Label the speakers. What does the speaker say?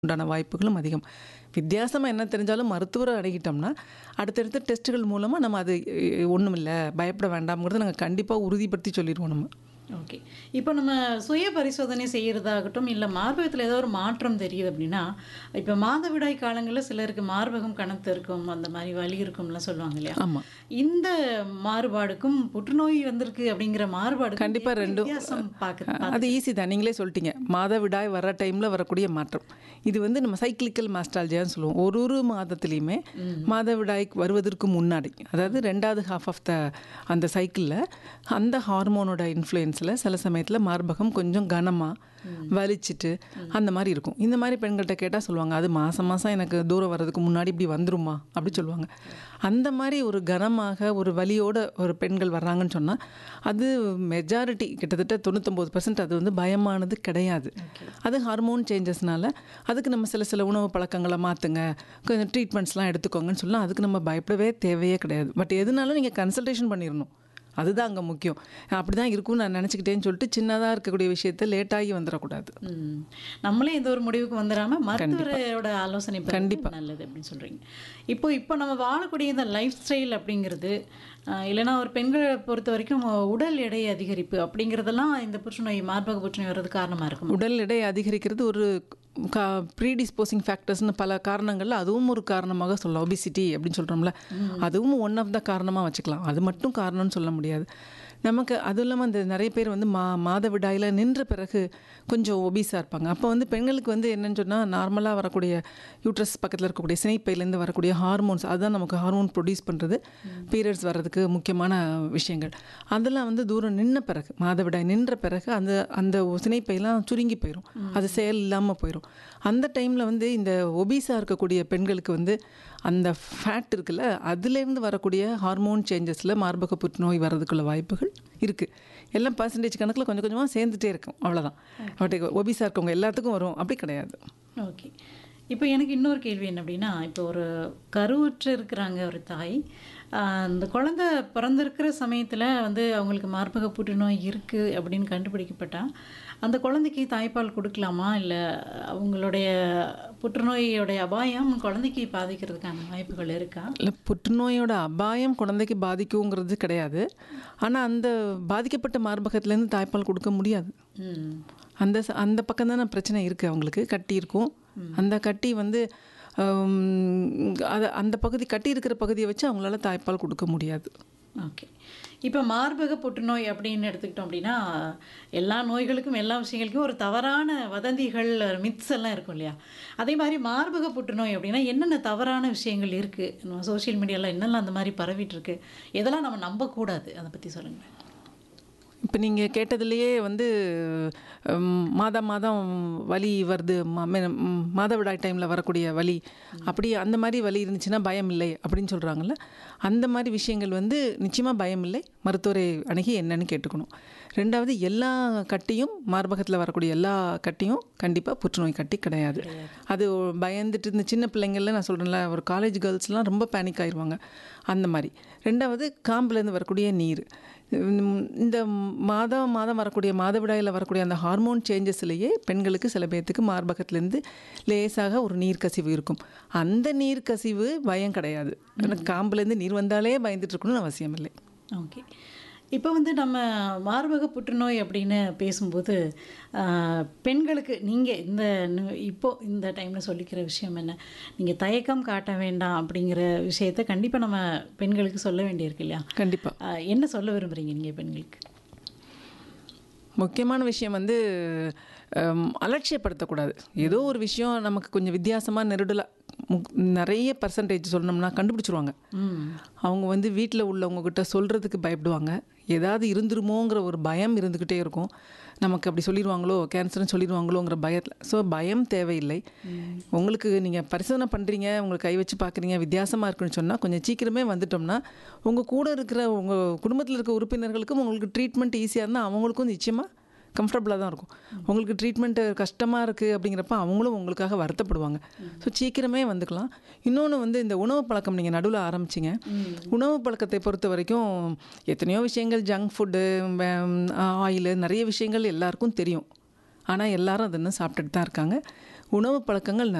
Speaker 1: உண்டான வாய்ப்புகளும் அதிகம் வித்தியாசமாக என்ன தெரிஞ்சாலும் மருத்துவரை அணுகிட்டோம்னா அடுத்தடுத்த டெஸ்ட்டுகள் மூலமாக நம்ம அது ஒன்றும் இல்லை பயப்பட வேண்டாம்ங்கிறத நாங்கள் கண்டிப்பாக உறுதிப்படுத்தி சொல்லிடுவோம் நம்ம
Speaker 2: ஓகே இப்போ நம்ம சுய பரிசோதனை செய்கிறதாகட்டும் இல்லை மார்பகத்தில் ஏதோ ஒரு மாற்றம் தெரியுது அப்படின்னா இப்போ மாதவிடாய் காலங்களில் சிலருக்கு மார்பகம் கணத்து இருக்கும் அந்த மாதிரி வலி இருக்கும்லாம் சொல்லுவாங்க இல்லையா
Speaker 1: ஆமாம்
Speaker 2: இந்த மாறுபாடுக்கும் புற்றுநோய் வந்திருக்கு அப்படிங்கிற மாறுபாடு
Speaker 1: கண்டிப்பா ரெண்டும்
Speaker 2: வித்தியாசம் பார்க்க
Speaker 1: அது ஈஸி தான் நீங்களே சொல்லிட்டீங்க மாதவிடாய் வர டைமில் வரக்கூடிய மாற்றம் இது வந்து நம்ம சைக்கிளிக்கல் மாஸ்டாலஜியான்னு சொல்லுவோம் ஒரு ஒரு மாதத்துலேயுமே மாதவிடாய் வருவதற்கு முன்னாடி அதாவது ரெண்டாவது ஹாஃப் ஆஃப் த அந்த சைக்கிளில் அந்த ஹார்மோனோட இன்ஃப்ளூயன்ஸில் சில சமயத்தில் மார்பகம் கொஞ்சம் கனமாக வலிச்சிட்டு அந்த மாதிரி இருக்கும் இந்த மாதிரி பெண்கள்கிட்ட கேட்டால் சொல்லுவாங்க அது மாதம் மாதம் எனக்கு தூரம் வர்றதுக்கு முன்னாடி இப்படி வந்துருமா அப்படி சொல்லுவாங்க அந்த மாதிரி ஒரு கனமாக ஒரு வலியோட ஒரு பெண்கள் வர்றாங்கன்னு சொன்னால் அது மெஜாரிட்டி கிட்டத்தட்ட தொண்ணூத்தொம்பது பர்சன்ட் அது வந்து பயமானது கிடையாது அது ஹார்மோன் சேஞ்சஸ்னால அதுக்கு நம்ம சில சில உணவு பழக்கங்களை மாற்றுங்க கொஞ்சம் ட்ரீட்மெண்ட்ஸ்லாம் எடுத்துக்கோங்கன்னு சொல்லலாம் அதுக்கு நம்ம பயப்படவே தேவையே கிடையாது பட் எதுனாலும் நீங்கள் கன்சல்டேஷன் பண்ணிடணும் அதுதான் அங்கே முக்கியம் அப்படி தான் இருக்கும்னு நான் நினச்சிக்கிட்டேன்னு சொல்லிட்டு சின்னதாக இருக்கக்கூடிய விஷயத்த லேட்டாகி வந்துடக்கூடாது
Speaker 2: ம். நம்மளே எந்த ஒரு முடிவுக்கு வந்துடாம மருத்துவரோட ஆலோசனை கண்டிப்பாக நல்லது அப்படின்னு சொல்றீங்க இப்போ இப்போ நம்ம வாழக்கூடிய இந்த லைஃப் ஸ்டைல் அப்படிங்கிறது ஆஹ், இல்லைன்னா ஒரு பெண்களை பொறுத்த வரைக்கும் உடல் எடை அதிகரிப்பு அப்படிங்கிறதெல்லாம் இந்த புற்றுநோய் மார்பக புற்றுநோய் வர்றது காரணமா இருக்கும்
Speaker 1: உடல் எடை அதிகரிக்கிறது ஒரு கா ப்ரீடிஸ்போசிங் ஃபேக்டர்ஸ்னு பல காரணங்கள்ல அதுவும் ஒரு காரணமாக சொல்லலாம் ஒபிசிட்டி அப்படின்னு சொல்கிறோம்ல அதுவும் ஒன் ஆஃப் த காரணமாக வச்சுக்கலாம் அது மட்டும் காரணம்னு சொல்ல முடியாது நமக்கு அதுவும் இல்லாமல் அந்த நிறைய பேர் வந்து மா மாதவிடாயில் நின்ற பிறகு கொஞ்சம் ஒபீஸாக இருப்பாங்க அப்போ வந்து பெண்களுக்கு வந்து என்னன்னு சொன்னால் நார்மலாக வரக்கூடிய யூட்ரஸ் பக்கத்தில் இருக்கக்கூடிய சினைப்பையிலேருந்து வரக்கூடிய ஹார்மோன்ஸ் அதுதான் நமக்கு ஹார்மோன் ப்ரொடியூஸ் பண்ணுறது பீரியட்ஸ் வர்றதுக்கு முக்கியமான விஷயங்கள் அதெல்லாம் வந்து தூரம் நின்ன பிறகு மாதவிடாய் நின்ற பிறகு அந்த அந்த சினைப்பையெல்லாம் சுருங்கி போயிடும் அது செயல் இல்லாமல் போயிடும் அந்த டைமில் வந்து இந்த ஒபீஸாக இருக்கக்கூடிய பெண்களுக்கு வந்து அந்த ஃபேட் இருக்குல்ல அதுலேருந்து வரக்கூடிய ஹார்மோன் சேஞ்சஸில் மார்பக புற்றுநோய் வர்றதுக்குள்ள வாய்ப்புகள் இருக்குது எல்லாம் பர்சன்டேஜ் கணக்கில் கொஞ்சம் கொஞ்சமாக சேர்ந்துட்டே இருக்கும் அவ்வளோதான் பட் ஒபீஸாக இருக்கவங்க எல்லாத்துக்கும் வரும் அப்படி கிடையாது
Speaker 2: ஓகே இப்போ எனக்கு இன்னொரு கேள்வி என்ன அப்படின்னா இப்போ ஒரு கருவுற்று இருக்கிறாங்க ஒரு தாய் ஆஹ் அந்த குழந்தை பிறந்திருக்கிற சமயத்தில் வந்து அவங்களுக்கு மார்பக புற்றுநோய் இருக்குது அப்படின்னு கண்டுபிடிக்கப்பட்டா அந்த குழந்தைக்கு தாய்ப்பால் கொடுக்கலாமா இல்லை அவங்களுடைய புற்றுநோயோடைய அபாயம் குழந்தைக்கு பாதிக்கிறதுக்கான வாய்ப்புகள் இருக்கா
Speaker 1: இல்லை புற்றுநோயோட அபாயம் குழந்தைக்கு பாதிக்குங்கிறது கிடையாது ஆனால் அந்த பாதிக்கப்பட்ட மார்பகத்துலேருந்து தாய்ப்பால் கொடுக்க முடியாது
Speaker 2: ம்
Speaker 1: அந்த ச- அந்த பக்கம் தானே பிரச்சனை இருக்குது அவங்களுக்கு கட்டி இருக்கும் அந்த கட்டி வந்து ஹம், அது அந்த பகுதி கட்டி இருக்கிற பகுதியை வச்சு அவங்களால தாய்ப்பால் கொடுக்க முடியாது
Speaker 2: ஓகே இப்போ மார்பக புற்றுநோய் அப்படின்னு எடுத்துக்கிட்டோம் அப்படின்னா எல்லா நோய்களுக்கும் எல்லா விஷயங்களுக்கும் ஒரு தவறான வதந்திகள் மித்ஸ் எல்லாம் இருக்கும் இல்லையா அதே மாதிரி மார்பக புற்றுநோய் அப்படின்னா என்னென்ன தவறான விஷயங்கள் இருக்குது நம்ம சோஷியல் மீடியாவில் என்னெல்லாம் அந்த மாதிரி பரவிட்டு இருக்கு எதெல்லாம் நம்ம நம்பக்கூடாது அதை பற்றி சொல்லுங்கள்
Speaker 1: இப்போ நீங்கள் கேட்டதுலேயே வந்து ஹம், மாதம் மாதம் வலி வருது ம- மே- ம், மாதவிடாய் டைமில் வரக்கூடிய வலி அப்படி அந்த மாதிரி வலி இருந்துச்சுன்னா பயம் இல்லை அப்படின்னு சொல்கிறாங்கல்ல அந்த மாதிரி விஷயங்கள் வந்து நிச்சயமாக பயம் இல்லை மருத்துவரை அணுகி என்னன்னு கேட்டுக்கணும் ரெண்டாவது எல்லா கட்டியும் மார்பகத்தில் வரக்கூடிய எல்லா கட்டியும் கண்டிப்பாக புற்றுநோய் கட்டி கிடையாது அது பயந்துட்டு இந்த சின்ன பிள்ளைங்கள்ல நான் சொல்கிறேன்ல ஒரு காலேஜ் கேர்ள்ஸ்லாம் ரொம்ப பேனிக் ஆயிடுவாங்க அந்த மாதிரி ரெண்டாவது காம்புலேருந்து வரக்கூடிய நீர் உம், இந்த மாதம் மாதம் வரக்கூடிய மாதவிடாயில் வரக்கூடிய அந்த ஹார்மோன் சேஞ்சஸ்லேயே பெண்களுக்கு சில பேர்த்துக்கு மார்பகத்துலேருந்து லேசாக ஒரு நீர் கசிவு இருக்கும் அந்த நீர் கசிவு பயம் கிடையாது ஆனால் காம்புலேருந்து நீர் வந்தாலே பயந்துட்டு இருக்கணும்னு அவசியம் இல்லை
Speaker 2: ஓகே இப்போ வந்து நம்ம மார்பக புற்றுநோய் அப்படின்னு பேசும்போது ஆஹ், பெண்களுக்கு நீங்கள் இந்த நு- இப்போ இந்த டைமில் சொல்லிக்கிற விஷயம் என்ன நீங்கள் தயக்கம் காட்ட வேண்டாம் அப்படிங்கிற விஷயத்த கண்டிப்பாக நம்ம பெண்களுக்கு சொல்ல வேண்டியிருக்கு இல்லையா
Speaker 1: கண்டிப்பாக
Speaker 2: ஆஹ், என்ன சொல்ல விரும்புகிறீங்க நீங்கள் பெண்களுக்கு
Speaker 1: முக்கியமான விஷயம் வந்து ஹம், அலட்சியப்படுத்தக்கூடாது ஏதோ ஒரு விஷயம் நமக்கு கொஞ்சம் வித்தியாசமாக நெருடலாக நிறைய பர்சன்டேஜ் சொன்னோம்னா கண்டுபிடிச்சிருவாங்க
Speaker 2: ம்
Speaker 1: அவங்க வந்து வீட்டில் உள்ளவங்க கிட்ட சொல்கிறதுக்கு பயப்படுவாங்க ஏதாவது இருந்துருமோங்கிற ஒரு பயம் இருந்துக்கிட்டே இருக்கும் நமக்கு அப்படி சொல்லிடுவாங்களோ கேன்சர்னு சொல்லிடுவாங்களோங்கிற பயத்தில் ஸோ பயம் தேவையில்லை உங்களுக்கு நீங்கள் பரிசோதனை பண்ணுறீங்க உங்களுக்கு கை வச்சு பார்க்குறீங்க வித்தியாசமாக இருக்குன்னு சொன்னால் கொஞ்சம் சீக்கிரமே வந்துட்டோம்னா உங்கள் கூட இருக்கிற உங்கள் குடும்பத்தில் இருக்க உறுப்பினர்களுக்கும் உங்களுக்கு ட்ரீட்மெண்ட் ஈஸியாக இருந்தால் அவங்களுக்கும் நிச்சயமாக கம்ஃபர்டபுளாக தான் இருக்கும் உங்களுக்கு ட்ரீட்மெண்ட்டு கஷ்டமாக இருக்குது அப்படிங்கிறப்ப அவங்களும் உங்களுக்காக வருத்தப்படுவாங்க ஸோ சீக்கிரமே வந்துக்கலாம் இன்னொன்று வந்து இந்த உணவு பழக்கம் நீங்கள் நடுவில் ஆரம்பிச்சிங்க உணவு பழக்கத்தை பொறுத்த வரைக்கும் எத்தனையோ விஷயங்கள் ஜங்க் ஃபுட்டு ஆயில் நிறைய விஷயங்கள் எல்லாருக்கும் தெரியும் ஆனால் எல்லாரும் அதை இன்னும் சாப்பிட்டுட்டு தான் இருக்காங்க உணவு பழக்கங்கள்